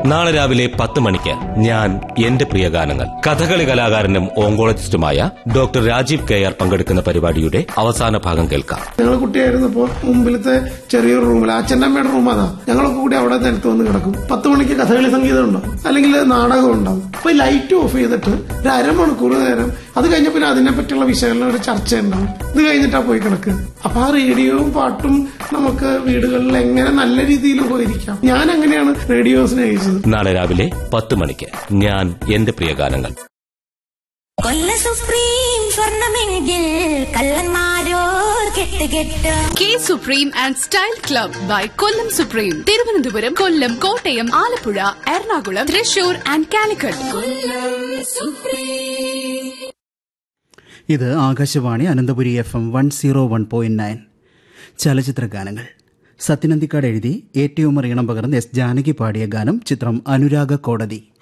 നാളെ രാവിലെ പത്ത് മണിക്ക് ഞാൻ എന്റെ പ്രിയ ഗാനങ്ങൾ കഥകളി കലാകാരനും ഓങ്കോളജിസ്റ്റുമായ ഡോക്ടർ രാജീവ് കെ ആർ പങ്കെടുക്കുന്ന പരിപാടിയുടെ അവസാന ഭാഗം കേൾക്കാം ഞങ്ങൾ കുട്ടിയായിരുന്നപ്പോ മുമ്പിലത്തെ ചെറിയൊരു റൂമിൽ അച്ഛൻ്റെ അമ്മയുടെ റൂം അതാ ഞങ്ങളൊക്കെ കൂടി അവിടെ നിലത്ത് വന്ന് കിടക്കും പത്ത് മണിക്ക് കഥകളി സംഗീതം ഉണ്ടാവും അല്ലെങ്കിൽ നാടകം ഉണ്ടാവും അപ്പൊ ഈ ലൈറ്റ് ഓഫ് ചെയ്തിട്ട് ഒരു അരമണിക്കൂർ നേരം അത് കഴിഞ്ഞ പിന്നെ അതിനെ പറ്റിയുള്ള വിശകലനം ഒരു ചർച്ച ഉണ്ടാവും ഇത് കഴിഞ്ഞിട്ടാ പോയി കിടക്കുക അപ്പൊ ആ റേഡിയോയും പാട്ടും നമുക്ക് വീടുകളിൽ എങ്ങനെ നല്ല രീതിയിൽ ഉപകരിക്കാം ഞാൻ അങ്ങനെയാണ് റേഡിയോ സ്നേഹിച്ചത് നാളെ രാവിലെ പത്ത് മണിക്ക് ഞാൻ എന്റെ പ്രിയ ഗാനങ്ങൾ കൊല്ല സുപ്രീം സ്വർണമെങ്കിൽ കള്ളന്മാരോർ കെട്ട് കെട്ട് K supreme and style club by Kollam supreme Thiruvananthapuram Kollam Kottayam Alappuzha Ernakulam Thrissur and Calicut ഇത് Akashvani Ananthapuri F M one zero one point nine ചലച്ചിത്ര ഗാനങ്ങൾ സത്യനന്ദിക്കാട് എഴുതി എ ടി ഉമർ ഈണം പകർന്ന് എസ് ജാനകി പാടിയ ഗാനം ചിത്രം അനുരാഗ കോടതി